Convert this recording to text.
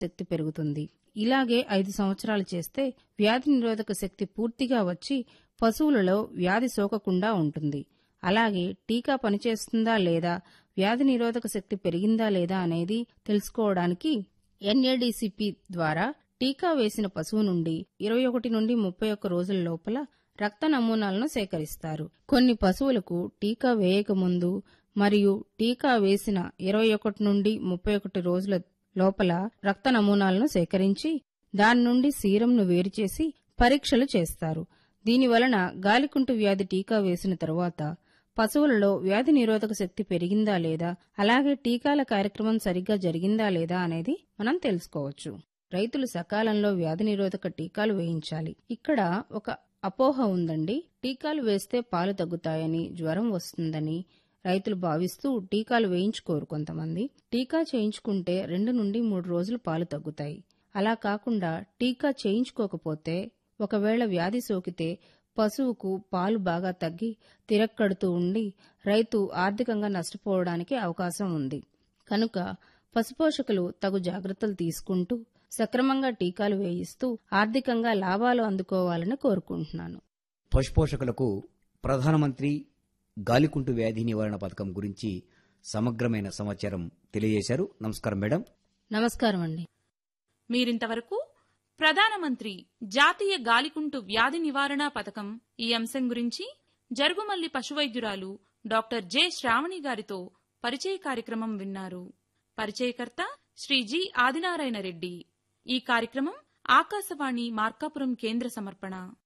శక్తి పెరుగుతుంది ఇలాగే ఐదు సంవత్సరాలు చేస్తే వ్యాధి నిరోధక శక్తి పూర్తిగా వచ్చి పశువులలో వ్యాధి సోకకుండా ఉంటుంది అలాగే టీకా పనిచేస్తుందా లేదా వ్యాధి నిరోధక శక్తి పెరిగిందా లేదా అనేది తెలుసుకోవడానికి ఎన్ఏడిసిపి ద్వారా టీకా వేసిన పశువు నుండి ఇరవై ఒకటి నుండి ముప్పై ఒక్క రోజుల లోపల రక్త నమూనాలను సేకరిస్తారు కొన్ని పశువులకు టీకా వేయకముందు మరియు టీకా వేసిన ఇరవై ఒకటి నుండి ముప్పై ఒకటి రోజుల లోపల రక్త నమూనాలను సేకరించి దాని నుండి సీరంను వేరుచేసి పరీక్షలు చేస్తారు దీనివలన గాలికుంటు వ్యాధి టీకా వేసిన తరువాత పశువులలో వ్యాధి నిరోధక శక్తి పెరిగిందా లేదా అలాగే టీకాల కార్యక్రమం సరిగ్గా జరిగిందా లేదా అనేది మనం తెలుసుకోవచ్చు రైతులు సకాలంలో వ్యాధి నిరోధక టీకాలు వేయించాలి ఇక్కడ ఒక అపోహ ఉందండి టీకాలు వేస్తే పాలు తగ్గుతాయని జ్వరం వస్తుందని రైతులు భావిస్తూ టీకాలు వేయించుకోరు కొంతమంది టీకా చేయించుకుంటే రెండు నుండి మూడు రోజులు పాలు తగ్గుతాయి అలా కాకుండా టీకా చేయించుకోకపోతే ఒకవేళ వ్యాధి సోకితే పశువుకు పాలు బాగా తగ్గి తిరక్కడుతూ ఉండి రైతు ఆర్థికంగా నష్టపోవడానికి అవకాశం ఉంది కనుక పశుపోషకులు తగు జాగ్రత్తలు తీసుకుంటూ సక్రమంగా టీకాలు వేయిస్తూ ఆర్థికంగా లాభాలు అందుకోవాలని కోరుకుంటున్నాను పశుపోషకులకు ప్రధానమంత్రి గాలికుంటు వ్యాధి నివారణ పథకం గురించి సమగ్రమైన సమాచారం తెలియజేశారు నమస్కారం మేడం నమస్కారం అండి మీరింతవరకు ప్రధానమంత్రి జాతీయ గాలికుంటు వ్యాధి నివారణ పథకం ఈ అంశం గురించి జరుగుమల్లి పశువైద్యురాలు డాక్టర్ జె శ్రావణి గారితో పరిచయ కార్యక్రమం విన్నారు పరిచయకర్త శ్రీ జి ఆదినారాయణ రెడ్డి ఈ కార్యక్రమం ఆకాశవాణి మార్కాపురం కేంద్ర సమర్పణ